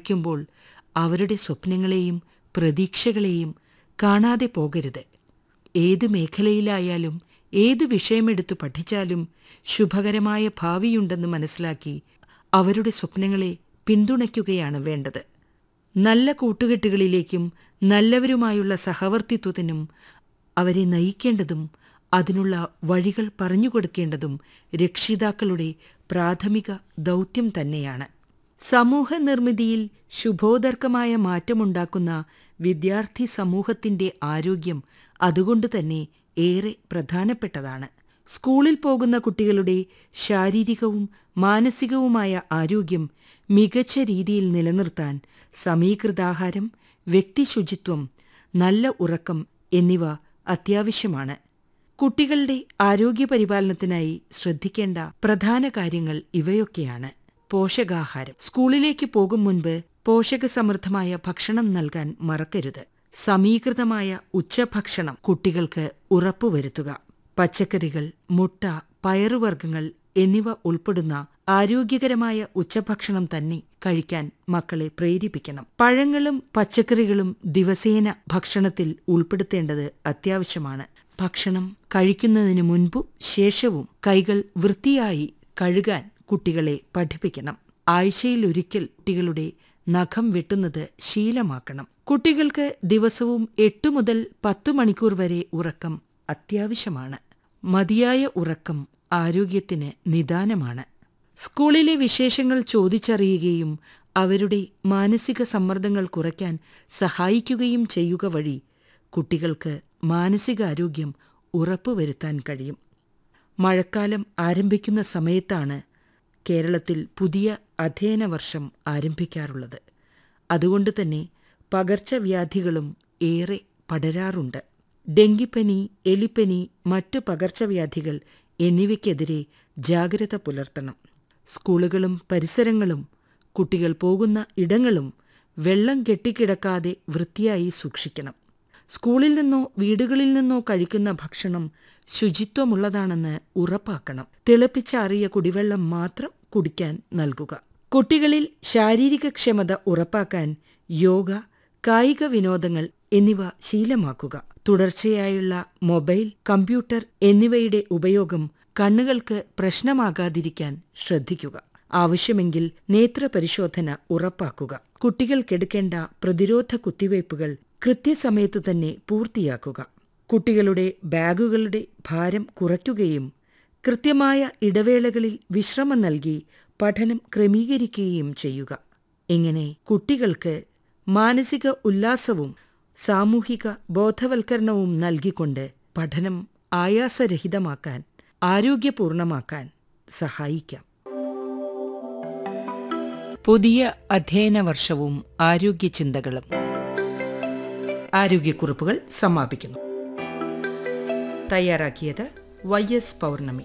പഠിക്കുമ്പോൾ അവരുടെ സ്വപ്നങ്ങളെയും പ്രതീക്ഷകളെയും കാണാതെ പോകരുത് ഏത് മേഖലയിലായാലും ഏത് വിഷയമെടുത്തു പഠിച്ചാലും ശുഭകരമായ ഭാവിയുണ്ടെന്ന് മനസ്സിലാക്കി അവരുടെ സ്വപ്നങ്ങളെ പിന്തുണയ്ക്കുകയാണ് വേണ്ടത് നല്ല കൂട്ടുകെട്ടുകളിലേക്കും നല്ലവരുമായുള്ള സഹവർത്തിത്വത്തിനും അവരെ നയിക്കേണ്ടതും അതിനുള്ള വഴികൾ പറഞ്ഞുകൊടുക്കേണ്ടതും രക്ഷിതാക്കളുടെ പ്രാഥമിക ദൗത്യം തന്നെയാണ് സമൂഹ നിർമ്മിതിയിൽ ശുഭോദർക്കമായ മാറ്റമുണ്ടാക്കുന്ന വിദ്യാർത്ഥി സമൂഹത്തിന്റെ ആരോഗ്യം അതുകൊണ്ട് തന്നെ ഏറെ പ്രധാനപ്പെട്ടതാണ് സ്കൂളിൽ പോകുന്ന കുട്ടികളുടെ ശാരീരികവും മാനസികവുമായ ആരോഗ്യം മികച്ച രീതിയിൽ നിലനിർത്താൻ സമീകൃതാഹാരം വ്യക്തിശുചിത്വം നല്ല ഉറക്കം എന്നിവ അത്യാവശ്യമാണ് കുട്ടികളുടെ ആരോഗ്യപരിപാലനത്തിനായി ശ്രദ്ധിക്കേണ്ട പ്രധാന കാര്യങ്ങൾ ഇവയൊക്കെയാണ് പോഷകാഹാരം സ്കൂളിലേക്ക് പോകും മുൻപ് പോഷകസമൃദ്ധമായ ഭക്ഷണം നൽകാൻ മറക്കരുത് സമീകൃതമായ ഉച്ചഭക്ഷണം കുട്ടികൾക്ക് ഉറപ്പുവരുത്തുക പച്ചക്കറികൾ മുട്ട പയറുവർഗ്ഗങ്ങൾ എന്നിവ ഉൾപ്പെടുന്ന ആരോഗ്യകരമായ ഉച്ചഭക്ഷണം തന്നെ കഴിക്കാൻ മക്കളെ പ്രേരിപ്പിക്കണം പഴങ്ങളും പച്ചക്കറികളും ദിവസേന ഭക്ഷണത്തിൽ ഉൾപ്പെടുത്തേണ്ടത് അത്യാവശ്യമാണ് ഭക്ഷണം കഴിക്കുന്നതിന് മുൻപും ശേഷവും കൈകൾ വൃത്തിയായി കഴുകാൻ കുട്ടികളെ പഠിപ്പിക്കണം ആഴ്ചയിലൊരിക്കൽ കുട്ടികളുടെ നഖം വെട്ടുന്നത് ശീലമാക്കണം കുട്ടികൾക്ക് ദിവസവും എട്ട് മുതൽ പത്ത് മണിക്കൂർ വരെ ഉറക്കം അത്യാവശ്യമാണ് മതിയായ ഉറക്കം ആരോഗ്യത്തിന് നിദാനമാണ് സ്കൂളിലെ വിശേഷങ്ങൾ ചോദിച്ചറിയുകയും അവരുടെ മാനസിക സമ്മർദ്ദങ്ങൾ കുറയ്ക്കാൻ സഹായിക്കുകയും ചെയ്യുക വഴി കുട്ടികൾക്ക് മാനസികാരോഗ്യം ഉറപ്പുവരുത്താൻ കഴിയും മഴക്കാലം ആരംഭിക്കുന്ന സമയത്താണ് കേരളത്തിൽ പുതിയ അധ്യയന വർഷം ആരംഭിക്കാറുള്ളത് അതുകൊണ്ട് തന്നെ പകർച്ചവ്യാധികളും ഏറെ പടരാറുണ്ട് ഡെങ്കിപ്പനി എലിപ്പനി മറ്റു പകർച്ചവ്യാധികൾ എന്നിവയ്ക്കെതിരെ ജാഗ്രത പുലർത്തണം സ്കൂളുകളും പരിസരങ്ങളും കുട്ടികൾ പോകുന്ന ഇടങ്ങളും വെള്ളം കെട്ടിക്കിടക്കാതെ വൃത്തിയായി സൂക്ഷിക്കണം സ്കൂളിൽ നിന്നോ വീടുകളിൽ നിന്നോ കഴിക്കുന്ന ഭക്ഷണം ശുചിത്വമുള്ളതാണെന്ന് ഉറപ്പാക്കണം തിളപ്പിച്ചാറിയ കുടിവെള്ളം മാത്രം കുടിക്കാൻ നൽകുക കുട്ടികളിൽ ശാരീരികക്ഷമത ഉറപ്പാക്കാൻ യോഗ കായിക വിനോദങ്ങൾ എന്നിവ ശീലമാക്കുക തുടർച്ചയായുള്ള മൊബൈൽ കമ്പ്യൂട്ടർ എന്നിവയുടെ ഉപയോഗം കണ്ണുകൾക്ക് പ്രശ്നമാകാതിരിക്കാൻ ശ്രദ്ധിക്കുക ആവശ്യമെങ്കിൽ നേത്രപരിശോധന ഉറപ്പാക്കുക കുട്ടികൾക്കെടുക്കേണ്ട പ്രതിരോധ കുത്തിവയ്പ്പുകൾ കൃത്യസമയത്ത് തന്നെ പൂർത്തിയാക്കുക കുട്ടികളുടെ ബാഗുകളുടെ ഭാരം കുറയ്ക്കുകയും കൃത്യമായ ഇടവേളകളിൽ വിശ്രമം നൽകി പഠനം ക്രമീകരിക്കുകയും ചെയ്യുക ഇങ്ങനെ കുട്ടികൾക്ക് മാനസിക ഉല്ലാസവും സാമൂഹിക ബോധവൽക്കരണവും നൽകിക്കൊണ്ട് പഠനം ആയാസരഹിതമാക്കാൻ ആരോഗ്യപൂർണമാക്കാൻ സഹായിക്കാം പുതിയ അധ്യയന വർഷവും ആരോഗ്യ ചിന്തകളും ആരോഗ്യക്കുറിപ്പുകൾ സമാപിക്കുന്നു തയ്യാറാക്കിയത് വൈ എസ് പൗർണമി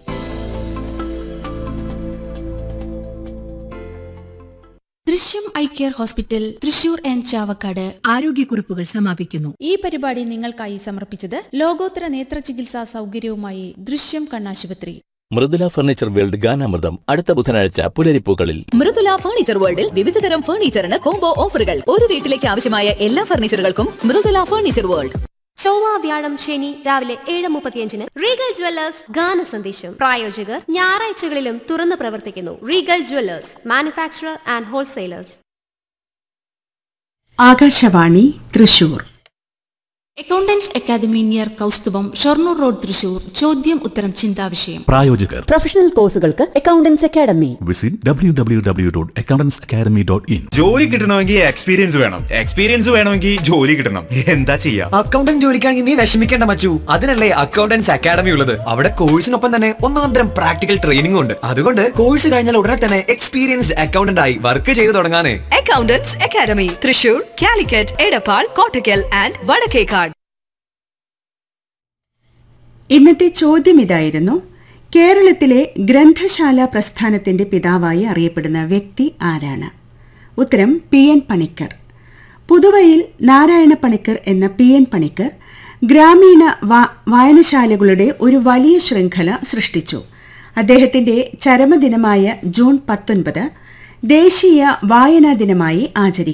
ദൃശ്യം eye care hospital Thrissur and Chavakkad ആരോഗ്യക്കുറിപ്പുകൾ സമാപിക്കുന്നു ഈ പരിപാടി നിങ്ങൾക്കായി സമർപ്പിച്ചത് ലോകോത്തര നേത്ര ചികിത്സാ സൗകര്യവുമായി ദൃശ്യം കണ്ണാശുപത്രി മൃദുല ഫർണിച്ചർ വേൾഡ് ഗാനാമൃതം അടുത്ത ബുധനാഴ്ച പുലരിപ്പൂക്കളിൽ മൃദുല ഫർണിച്ചർ വേൾഡിൽ വിവിധതരം ഫർണിച്ചറിന് കോംബോ ഓഫറുകൾ ഒരു വീട്ടിലേക്ക് ആവശ്യമായ എല്ലാ ഫർണിച്ചറുകൾക്കും മൃദുല ഫർണിച്ചർ വേൾഡ് ചൊവ്വ വ്യാഴം ശനി രാവിലെ ഏഴ് മുപ്പത്തിയഞ്ചിന് റീഗൽ ജ്വല്ലേഴ്സ് ഗാന സന്ദേശം പ്രായോജകർ ഞായറാഴ്ചകളിലും തുറന്നു പ്രവർത്തിക്കുന്നു Regal jewellers manufacturer and wholesalers Akashvani Thrissur accountants academy near Kausthubham Shoranur road Thrissur ചോദ്യം ഉത്തരം ചിന്താവിഷയം പ്രായോജകർ പ്രൊഫഷണൽ കോഴ്സുകൾക്ക് accountants academy visit W W W dot accountants academy dot in ജോലി കിട്ടണമെങ്കിൽ എക്സ്പീരിയൻസ് വേണം എക്സ്പീരിയൻസ് വേണമെങ്കിൽ ജോലി കിട്ടണം എന്താ ചെയ്യാ അക്കൗണ്ടന്റ് ജോലിക്കാണെങ്കിൽ നീ വിഷമിക്കേണ്ട മച്ചു അതിനല്ലേ അക്കൗണ്ടൻസ് അക്കാദമി ഉള്ളത് അവിടെ കോഴ്സിനൊപ്പം തന്നെ ഒന്നാന്തരം പ്രാക്ടിക്കൽ ട്രെയിനിംഗ് ഉണ്ട് അതുകൊണ്ട് കോഴ്സ് കഴിഞ്ഞാൽ ഉടനെ തന്നെ എക്സ്പീരിയൻസ്ഡ് അക്കൗണ്ടന്റ് ആയി വർക്ക് ചെയ്തു തുടങ്ങാനേ accountants academy Thrissur Calicut Edappal Kottakkal and Vadakkekad ഇന്നത്തെ ചോദ്യം ഇതായിരുന്നു കേരളത്തിലെ ഗ്രന്ഥശാല പ്രസ്ഥാനത്തിന്റെ പിതാവായി അറിയപ്പെടുന്ന വ്യക്തി ആരാണ് ഉത്തരം പി എൻ പണിക്കർ പുതുവയിൽ നാരായണ പണിക്കർ എന്ന പി എൻ പണിക്കർ ഗ്രാമീണ വാ- വായനശാലകളുടെ ഒരു വലിയ ശൃംഖല സൃഷ്ടിച്ചു അദ്ദേഹത്തിന്റെ ചരമദിനമായ ജൂൺ പത്തൊൻപത് ദേശീയ വായനാ ദിനമായി ആചരിക്കും